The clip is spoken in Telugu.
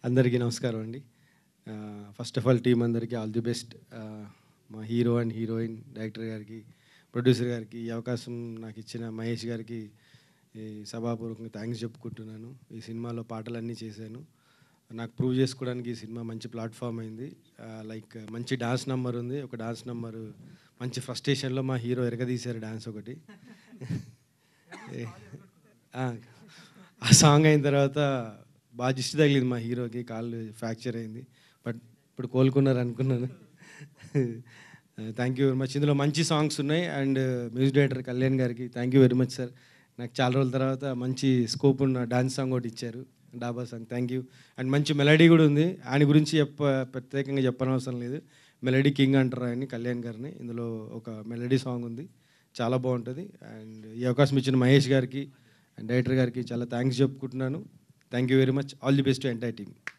అందరికీ నమస్కారం అండి ఫస్ట్ ఆఫ్ ఆల్ టీం అందరికీ ఆల్ ది బెస్ట్ మా హీరో అండ్ హీరోయిన్ డైరెక్టర్ గారికి ప్రొడ్యూసర్ గారికి ఈ అవకాశం నాకు ఇచ్చిన మహేష్ గారికి ఈ సభాపూర్వకంగా థ్యాంక్స్ చెప్పుకుంటున్నాను ఈ సినిమాలో పాటలన్నీ చేశాను నాకు ప్రూవ్ చేసుకోవడానికి ఈ సినిమా మంచి ప్లాట్ఫామ్ అయింది లైక్ మంచి డాన్స్ నెంబర్ ఉంది ఒక డాన్స్ నెంబర్ మంచి ఫ్రస్ట్రేషన్లో మా హీరో ఎరగదీశారు డాన్స్ ఒకటి ఆ, ఆ సాంగ్ అయిన తర్వాత బాగా దిష్టి తగిలింది మా హీరోకి కాళ్ళు ఫ్రాక్చర్ అయింది బట్ ఇప్పుడు కోలుకున్నారు అనుకున్నాను థ్యాంక్ యూ వెరీ మచ్ ఇందులో మంచి సాంగ్స్ ఉన్నాయి అండ్ మ్యూజిక్ డైరెక్టర్ కళ్యాణ్ గారికి thank you very much sir నాకు చాలా రోజుల తర్వాత మంచి స్కోప్ ఉన్న డాన్స్ సాంగ్ ఒకటి ఇచ్చారు dhaba song thank you and మంచి మెలడీ కూడా ఉంది ఆయన గురించి చెప్ప ప్రత్యేకంగా చెప్పనవసరం లేదు మెలడీ కింగ్ అంటారు ఆయన్ని కళ్యాణ్ గారిని ఇందులో ఒక మెలడీ సాంగ్ ఉంది చాలా బాగుంటుంది అండ్ ఈ అవకాశం ఇచ్చిన మహేష్ గారికి అండ్ డైరెక్టర్ గారికి చాలా థ్యాంక్స్ చెప్పుకుంటున్నాను thank you very much all the best to entire team